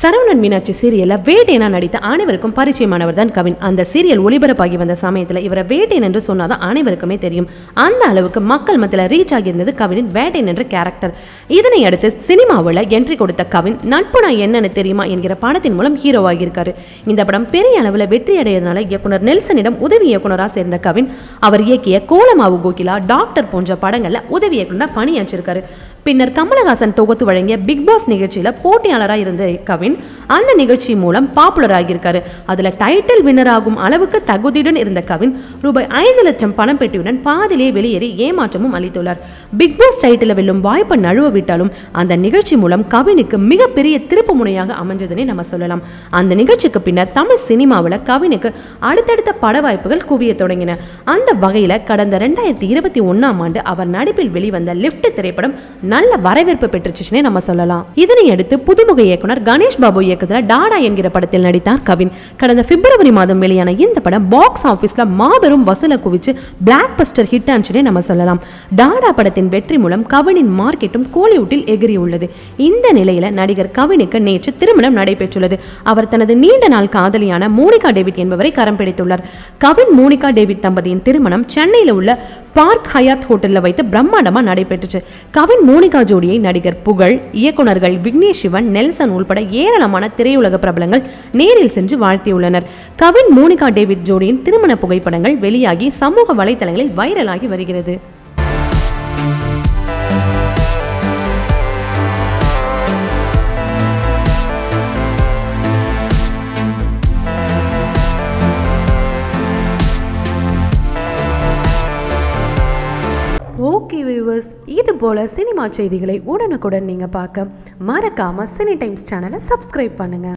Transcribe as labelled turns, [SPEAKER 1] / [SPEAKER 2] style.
[SPEAKER 1] சரவணன் மீனாட்சி சீரியல்ல வேட்டையனா நடித்த அனைவருக்கும் பரிச்சயமானவர் தான் கவின் அந்த சீரியல் ஒளிபரப்பாகி வந்த சமயத்துல இவரை வேட்டையன் என்று சொன்னாதான் அனைவருக்குமே தெரியும் அந்த அளவுக்கு மக்கள் மத்தியில் ரீச் ஆகியிருந்தது கவினின் வேட்டையன் என்ற கேரக்டர் இதனை அடுத்து சினிமாவில் என்ட்ரி கொடுத்த கவின் நட்புனா என்னன்னு தெரியுமா என்கிற படத்தின் மூலம் ஹீரோவாகியிருக்காரு இந்த படம் பெரிய அளவில் வெற்றி அடையதுனால இயக்குனர் நெல்சனிடம் உதவி இயக்குனராக சேர்ந்த கவின் அவர் இயக்கிய கோலமாவு கோகிலா டாக்டர் போன்ற படங்கள்ல உதவி இயக்குனராக பணியாற்றிருக்காரு பின்னர் கமலஹாசன் தொகுத்து வழங்கிய பிக் பாஸ் நிகழ்ச்சியில போட்டியாளராக இருந்த கவின் அந்த நிகழ்ச்சி மூலம் பாப்புலர் ஆகியிருக்காரு அதுல டைட்டில் வின்னர் ஆகும் அளவுக்கு தகுதியுடன் இருந்த கவின் ரூபாய் ஐந்து லட்சம் பணம் பெட்டியுடன் பாதிலே வெளியேறி ஏமாற்றமும் அளித்துள்ளார் பிக் பாஸ் டைட்டில் வெல்லும் வாய்ப்பை நழுவ விட்டாலும் அந்த நிகழ்ச்சி மூலம் கவினுக்கு மிகப்பெரிய திருப்பு முனையாக அமைஞ்சதுன்னே நம்ம சொல்லலாம் அந்த நிகழ்ச்சிக்கு பின்னர் தமிழ் சினிமாவில் கவினுக்கு அடுத்தடுத்த பட வாய்ப்புகள் குவிய தொடங்கின அந்த வகையில் கடந்த ரெண்டாயிரத்தி இருபத்தி ஒன்னாம் ஆண்டு அவர் நடிப்பில் வெளிவந்த லிஃப்ட் திரைப்படம் நல்ல வரவேற்பு பெற்றுச்சுன்னே நம்ம சொல்லலாம் இதனை அடுத்து புதுமுக இயக்குனர் கணேஷ் பாபு இயக்கத்தில் டாடா என்கிற படத்தில் நடித்தார் கவின் கடந்த பிப்ரவரி மாதம் வெளியான இந்த படம் பாக்ஸ் ஆபீஸ்ல மாபெரும் வசூலை குவிச்சு பிளாக் பஸ்டர் ஹிட் ஆச்சுன்னே நம்ம சொல்லலாம் டாடா படத்தின் வெற்றி மூலம் கவினின் மார்க்கெட்டும் கோலிவுட்டில் எகிரி உள்ளது இந்த நிலையில நடிகர் கவினுக்கு நேற்று திருமணம் நடைபெற்றுள்ளது அவர் தனது நீண்ட நாள் காதலியான மோனிகா டேவிட் என்பவரை கரம் பிடித்துள்ளார் கவின் மோனிகா டேவிட் தம்பதியின் திருமணம் சென்னையில் உள்ள பார்க் ஹயாத் ஹோட்டல்ல வைத்து பிரம்மாண்டமா நடைபெற்றுச்சு கவின் மோனிகா ஜோடியை நடிகர் புகழ் இயக்குனர்கள் விக்னேஷ் சிவன் நெல்சன் உள்பட ஏராளமான திரையுலக பிரபலங்கள் நேரில் சென்று வாழ்த்தியுள்ளனர் கவின் மோனிகா டேவிட் ஜோடியின் திருமண புகைப்படங்கள் வெளியாகி சமூக வலைதளங்களில் வைரலாகி வருகிறது ஓகே வியூவர்ஸ் இது போல சினிமா செய்திகளை உடனுக்குடன் நீங்கள் பார்க்க மறக்காம சினி டைம்ஸ் சேனலை சப்ஸ்கிரைப் பண்ணுங்க